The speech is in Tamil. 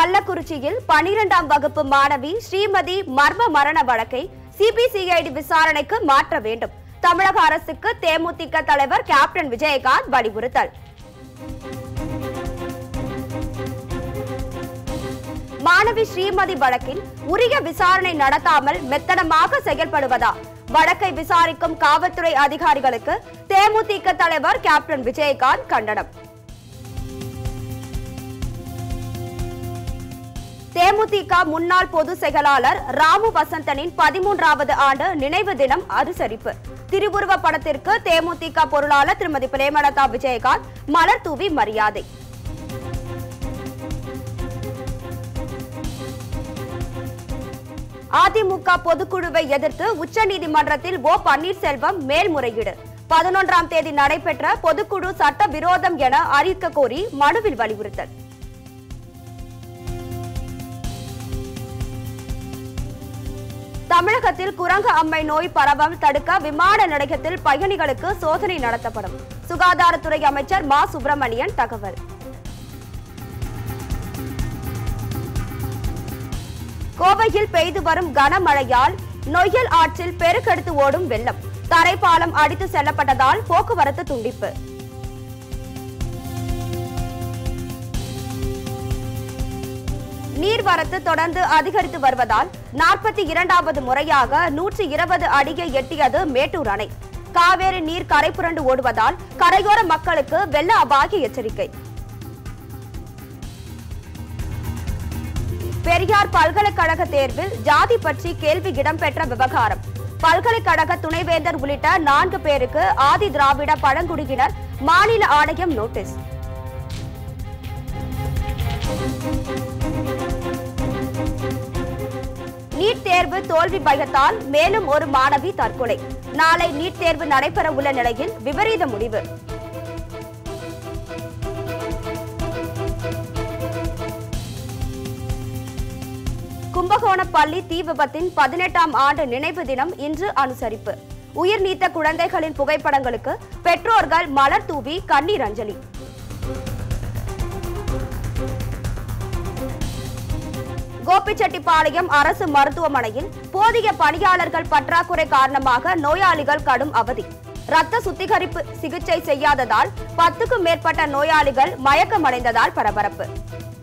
கள்ளக்குறிச்சியில் பனிரெண்டாம் வகுப்பு மாணவி ஸ்ரீமதி மர்ம மரண வழக்கை சிபிசிஐடி விசாரணைக்கு மாற்ற வேண்டும் தமிழக அரசுக்கு தேமுதிக தலைவர் கேப்டன் விஜயகாந்த் வலியுறுத்தல் மாணவி ஸ்ரீமதி வழக்கில் உரிய விசாரணை நடத்தாமல் மெத்தனமாக செயல்படுவதா வழக்கை விசாரிக்கும் காவல்துறை அதிகாரிகளுக்கு தேமுதிக தலைவர் கேப்டன் விஜயகாந்த் கண்டனம் தேமுதிக முன்னாள் பொதுச் செயலாளர் ராமு வசந்தனின் பதிமூன்றாவது ஆண்டு நினைவு தினம் அனுசரிப்பு திருவுருவ படத்திற்கு தேமுதிக பொருளாளர் திருமதி பிரேமலதா விஜயகாந்த் மலர் தூவி மரியாதை அதிமுக பொதுக்குழுவை எதிர்த்து உச்சநீதிமன்றத்தில் ஓ பன்னீர்செல்வம் மேல்முறையீடு பதினொன்றாம் தேதி நடைபெற்ற பொதுக்குழு சட்ட விரோதம் என அறிவிக்க கோரி மனுவில் வலியுறுத்தல் தமிழகத்தில் குரங்கு அம்மை நோய் பரவல் தடுக்க விமான நிலையத்தில் பயணிகளுக்கு சோதனை நடத்தப்படும் சுகாதாரத்துறை அமைச்சர் மா சுப்பிரமணியன் தகவல் கோவையில் பெய்து வரும் கனமழையால் நொய்யல் ஆற்றில் பெருக்கெடுத்து ஓடும் வெள்ளம் தரைப்பாலம் அடித்து செல்லப்பட்டதால் போக்குவரத்து துண்டிப்பு நீர்வரத்து தொடர்ந்து அதிகரித்து வருவதால் நாற்பத்தி இரண்டாவது முறையாக நூற்றி இருபது அடியை எட்டியது மேட்டூர் அணை காவேரி நீர் கரைபுரண்டு ஓடுவதால் கரையோர மக்களுக்கு வெள்ள அபாய எச்சரிக்கை பெரியார் பல்கலைக்கழக தேர்வில் ஜாதி பற்றி கேள்வி இடம்பெற்ற விவகாரம் பல்கலைக்கழக துணைவேந்தர் உள்ளிட்ட நான்கு பேருக்கு ஆதி திராவிட பழங்குடியினர் மாநில ஆணையம் நோட்டீஸ் நீட் தேர்வு தோல்வி பயத்தால் மேலும் ஒரு மாணவி தற்கொலை நாளை நீட் தேர்வு நடைபெற உள்ள நிலையில் விபரீத முடிவு கும்பகோண பள்ளி தீ விபத்தின் பதினெட்டாம் ஆண்டு நினைவு தினம் இன்று அனுசரிப்பு உயிர் நீத்த குழந்தைகளின் புகைப்படங்களுக்கு பெற்றோர்கள் மலர் தூவி கண்ணீர் அஞ்சலி கோபிச்செட்டிப்பாளையம் அரசு மருத்துவமனையில் போதிய பணியாளர்கள் பற்றாக்குறை காரணமாக நோயாளிகள் கடும் அவதி ரத்த சுத்திகரிப்பு சிகிச்சை செய்யாததால் பத்துக்கும் மேற்பட்ட நோயாளிகள் மயக்கமடைந்ததால் பரபரப்பு